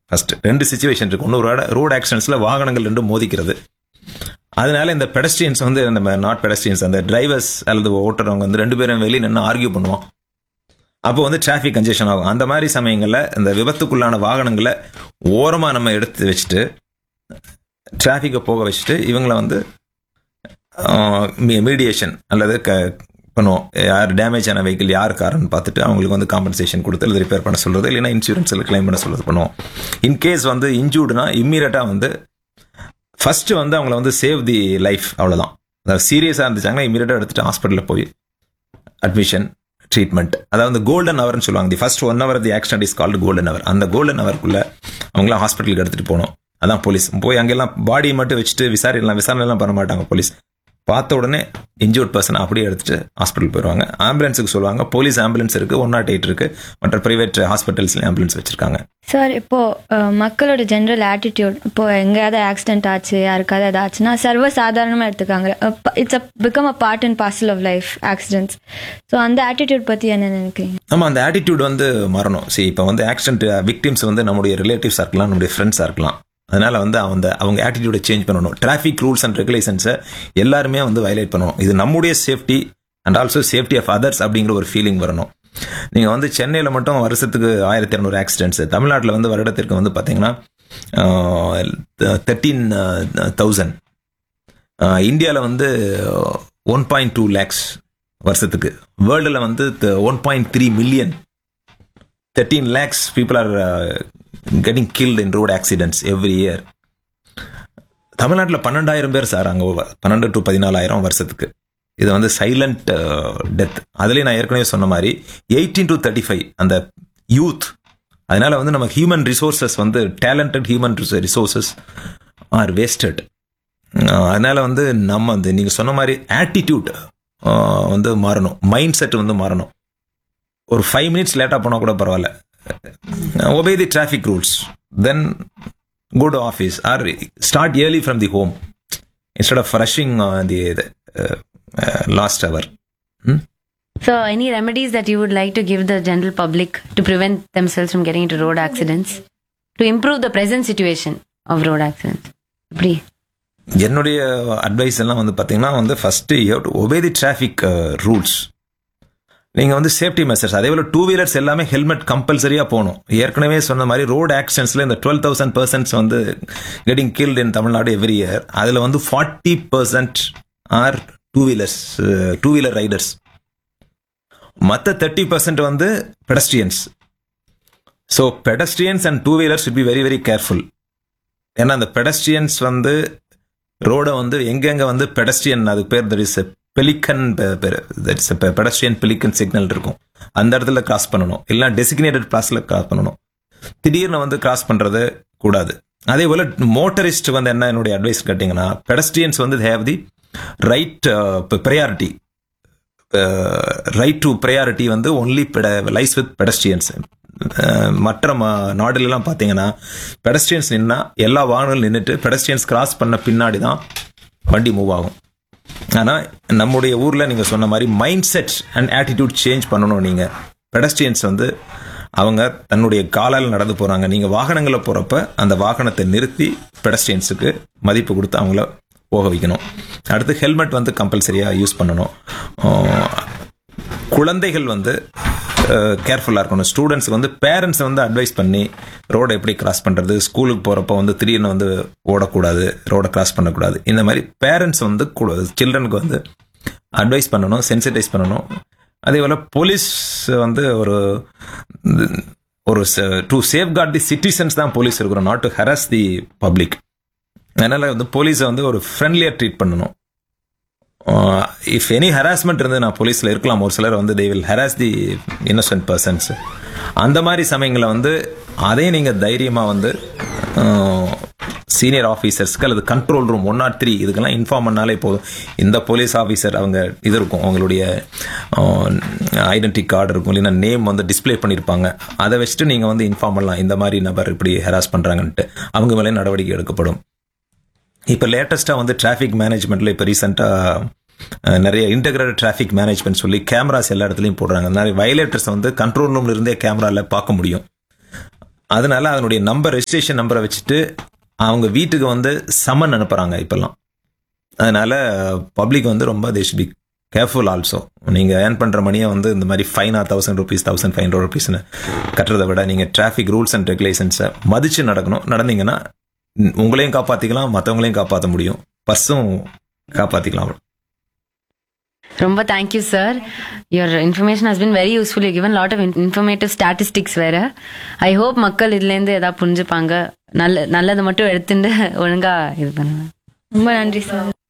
First ரெண்டு situation இருக்கு ஒன்று ரோட ரோடு ஆக்சிடென்ட்ஸில் வாகனங்கள் ரெண்டும் மோதிக்கிறது அதனால இந்த பெடஸ்ட்ரியன்ஸ் வந்து நம்ம நாட் பெடஸ்ட்ரியன்ஸ் அந்த டிரைவர்ஸ் அல்லது ஓட்டுறவங்க வந்து ரெண்டு பேரும் வெளியே நின்று ஆர்கியூ பண்ணுவோம் அப்போ வந்து டிராஃபிக் கன்ஜெஷன் ஆகும் அந்த மாதிரி சமயங்களில் இந்த விபத்துக்குள்ளான வாகனங்களை ஓரமாக நம்ம எடுத்து வச்சுட்டு டிராஃபிக்கை போக வச்சுட்டு இவங்களை வந்து மீடியேஷன் அல்லது க பண்ணுவோம் யார் டேமேஜ் ஆன வெஹிக்கிள் யார் காரன்னு பார்த்துட்டு அவங்களுக்கு வந்து காம்பன்சேஷன் கொடுத்து இல்லை ரிப்பேர் பண்ண சொல்றது இல்லைன்னா இன்சூரன்ஸில் கிளைம் பண்ண சொல்றது பண்ணுவோம் இன்கேஸ் வந்து இன்ஜூர்டுனா இம்மீடியட்டாக வந்து ஃபர்ஸ்ட் வந்து அவங்கள வந்து சேவ் தி லைஃப் அவ்வளோதான் அதாவது சீரியஸாக இருந்துச்சாங்கன்னா இமீடியட்டாக எடுத்துட்டு ஹாஸ்பிட்டலில் போய் அட்மிஷன் ட்ரீட்மெண்ட் அதாவது கோல்டன் ஹவர்னு சொல்லுவாங்க the first one hour the accident is called golden hour அந்த கோல்டன் ஹவருக்குள்ள அவங்களாம் ஹாஸ்பிட்டலுக்கு எடுத்துட்டு போகணும் அதான் போலீஸ் போய் அங்கெல்லாம் பாடியை மட்டும் வச்சுட்டு விசாரிக்கலாம் விசாரணைலாம் பண்ண மாட்டாங்க போலீஸ் பார்த்த உடனே இன்ஜூர்ட் பர்சன் அப்படியே எடுத்துட்டு ஹாஸ்பிட்டல் போயிடுவாங்க ஆம்புலன்ஸுக்கு சொல்லுவாங்க போலீஸ் ஆம்புலன்ஸ் இருக்கு ஒன் நாட் எயிட் இருக்கு மற்ற பிரைவேட் ஹாஸ்பிட்டல்ஸ்ல ஆம்புலன்ஸ் வச்சிருக்காங்க சார் இப்போ அஹ், மக்களோட ஜென்ரல் ஆட்டிடியூட் இப்போ எங்கேயாவது ஆக்சிடென்ட் ஆச்சு யாருக்காவது ஏதாச்சுன்னா சர்வ சாதாரணமாக எடுத்துக்காங்க it's a become a part and parcel of life accidents so அந்த ஆட்டிடியூட் பற்றி என்ன நினைக்கிறீங்க நம்ம அந்த ஆட்டிடியூட் வந்து மாறணும் சரி இப்போ வந்து ஆக்சிடென்ட் விக்டிம்ஸ் வந்து நம்முடைய ரிலேட்டிவ்ஸாக இருக்கலாம் நம்முடைய ஃப்ரெண்ட்ஸாக இருக்கலாம் அதனால வந்து அந்த அவங்க ஆட்டிடியூடை சேஞ்ச் பண்ணணும் டிராஃபிக் ரூல்ஸ் அண்ட் ரெகுலேஷன்ஸை எல்லாருமே வந்து வயலேட் பண்ணணும் இது நம்முடைய safety and also safety of others அப்படிங்கிற ஒரு ஃபீலிங் வரணும் நீங்கள் வந்து சென்னையில் மட்டும் வருஷத்துக்கு ஆயிரத்தி இரநூறு ஆக்சிடென்ட்ஸ் தமிழ்நாட்டில் வந்து வருடத்திற்கு வந்து பார்த்தீங்கன்னா தேர்ட்டீன் தௌசண்ட் இந்தியாவில் வந்து ஒன் பாயிண்ட் டூ லேக்ஸ் வருஷத்துக்கு வேர்ல்டில் வந்து one point three million thirteen lakhs people are getting killed in road accidents every year தமிழ்நாட்டில் பன்னெண்டாயிரம் பேர் சார் அங்கே பன்னெண்டு டு பதினாலாயிரம் வருஷத்துக்கு இது வந்து சைலண்ட் டெத் அதுலேயே நான் ஏற்கனவே சொன்ன மாதிரி எயிட்டீன் டு தேர்ட்டி ஃபைவ் அந்த யூத் அதனால வந்து நம்ம ஹியூமன் ரிசோர்சஸ் வந்து talented human resources are wasted அதனால வந்து நம்ம வந்து நீங்க சொன்ன மாதிரி ஆட்டிடியூட் வந்து மாறணும் மைண்ட் செட் வந்து மாறணும் ஒரு ஃபைவ் மினிட்ஸ் லேட்டாக போனால் கூட பரவாயில்ல obey the traffic rules then go to office or start early from the home instead of rushing the last hour So, any remedies that you would like to give the general public to prevent themselves from getting into road accidents? To improve the present situation of road accidents? எப்படி என்னுடைய advice எல்லாம் வந்து பார்த்தீங்கன்னா வந்து first you to obey the traffic rules நீங்கள் வந்து safety measures அதே போல் டூ வீலர்ஸ் எல்லாமே ஹெல்மெட் கம்பல்சரியாக போகணும் ஏற்கனவே சொன்ன மாதிரி ரோடு ஆக்சிடென்ட்ஸில் இந்த டுவெல் தௌசண்ட் பர்சன்ட்ஸ் வந்து getting killed in Tamil Nadu every year அதில் வந்து forty percent are two wheelers two wheeler riders மற்ற தேர்ட்டி பர்சன்ட் வந்து pedestrians so pedestrians and two wheelers should be very very careful ஏன்னா அந்த பெடஸ்ட்ரியன்ஸ் வந்து ரோடை வந்து எங்கெங்க வந்து பெடஸ்ட்ரியன் அதுக்கு பேர் that is pelican that's pedestrian pelican signal இருக்கும் அந்த இடத்துல கிராஸ் பண்ணணும் இல்லை டெசிக்னேட்டட் பிளாஸ்ல கிராஸ் பண்ணணும் திடீர்னு வந்து கிராஸ் பண்றது கூடாது அதே போல மோட்டரிஸ்ட் வந்து என்ன என்னுடைய அட்வைஸ் கேட்டிங்கன்னா பெடஸ்ட்ரியன்ஸ் வந்து have the right priority right to priority வந்து ஒன்லி லைஸ் வித் பெடஸ்ட்ரியன்ஸ் மற்ற நாடுலலாம் பார்த்தீங்கன்னா பெடஸ்ட்ரியன்ஸ் நின்னா எல்லா வாகனங்களும் நின்றுட்டு பெடஸ்ட்ரியன்ஸ் கிராஸ் பண்ண பின்னாடி தான் வண்டி மூவ் ஆகும் ஆனால் நம்முடைய ஊரில் நீங்கள் சொன்ன மாதிரி mind set and attitude change பண்ணணும் நீங்கள் பெடஸ்ட்ரியன்ஸ் வந்து அவங்க தன்னுடைய காலால் நடந்து போகிறாங்க நீங்கள் வாகனங்களில் போகிறப்ப அந்த வாகனத்தை நிறுத்தி பெடஸ்ட்ரியன்ஸுக்கு மதிப்பு கொடுத்து அவங்கள போக வைக்கணும் அடுத்து ஹெல்மெட் வந்து கம்பல்சரியாக யூஸ் பண்ணணும் குழந்தைகள் வந்து கேர்ஃபுல்லாக இருக்கணும் ஸ்டூடெண்ட்ஸ்க்கு வந்து பேரண்ட்ஸ் வந்து அட்வைஸ் பண்ணி ரோடை எப்படி கிராஸ் பண்ணுறது ஸ்கூலுக்கு போகிறப்ப வந்து திடீர்னு வந்து ஓடக்கூடாது ரோடை கிராஸ் பண்ணக்கூடாது இந்த மாதிரி பேரண்ட்ஸ் வந்து சில்ட்ரனுக்கு வந்து அட்வைஸ் பண்ணணும் சென்சிட்டைஸ் பண்ணணும் அதே போல் போலீஸ் வந்து ஒரு ஒரு டு சேஃப்கார்ட் தி சிட்டிசன்ஸ் தான் போலீஸ் இருக்கிறோம் not to harass the public அதனால் வந்து போலீஸை வந்து ஒரு ஃப்ரெண்ட்லியாக ட்ரீட் பண்ணணும் இஃப் எனி ஹராஸ்மெண்ட் இருந்து நான் போலீஸில் இருக்கலாம் ஒரு சிலர் வந்து they will harass the innocent persons அந்த மாதிரி சமயங்களில் வந்து அதையும் நீங்கள் தைரியமாக வந்து சீனியர் ஆஃபீஸர்ஸ்க்கு அல்லது control room one nought three இதுக்கெல்லாம் இன்ஃபார்ம் பண்ணாலே போதும் இந்த போலீஸ் ஆஃபீஸர் அவங்க இது இருக்கும் அவங்களுடைய ஐடென்டி கார்டு இருக்கும் இல்லைன்னா நேம் வந்து டிஸ்பிளே பண்ணியிருப்பாங்க அதை வச்சுட்டு நீங்கள் வந்து இன்ஃபார்ம் பண்ணலாம் இந்த மாதிரி நபர் இப்படி ஹராஸ் பண்ணுறாங்கன்ட்டு அவங்க மேலே நடவடிக்கை எடுக்கப்படும் இப்போ லேட்டஸ்ட்டாக வந்து டிராஃபிக் மேனேஜ்மெண்ட்டில் இப்போ ரீசெண்டாக நிறைய இன்டகிரேட்டட் டிராஃபிக் மேனேஜ்மெண்ட் சொல்லி கேமராஸ் எல்லா இடத்துலையும் போடுறாங்க நிறைய வயலேட்டர்ஸ் வந்து கண்ட்ரோல் ரூம்ல இருந்தே கேமராவில் பார்க்க முடியும் அதனால அதனுடைய நம்பர் ரெஜிஸ்ட்ரேஷன் நம்பரை வச்சுட்டு அவங்க வீட்டுக்கு வந்து சம்மன் அனுப்புறாங்க இப்பெல்லாம் அதனால பப்ளிக் வந்து ரொம்ப they should be careful also நீங்கள் ஏர்ன் பண்ணுற மணியை வந்து இந்த மாதிரி ஃபைனா thousand rupees thousand five hundred ருபீஸ்னு கட்டுறதை விட நீங்கள் டிராஃபிக் ரூல்ஸ் அண்ட் ரெகுலேஷன்ஸை மதிச்சு நடக்கணும் நடந்தீங்கன்னா உம், உங்களையும் காப்பாற்றிக்கலாம் மற்றவங்களையும் காப்பாற்ற முடியும் பர்ஸும் காப்பாற்றிக்கலாம் ரொம்ப thank you sir your information has been very useful you given lot of informative statistics வேற ஐ ஹோப் மக்கள் இதுலேருந்து ஏதாவது புரிஞ்சுப்பாங்க நல்ல நல்லதை மட்டும் எடுத்துட்டு ஒழுங்கா இது பண்ணுவேன் ரொம்ப நன்றி சார்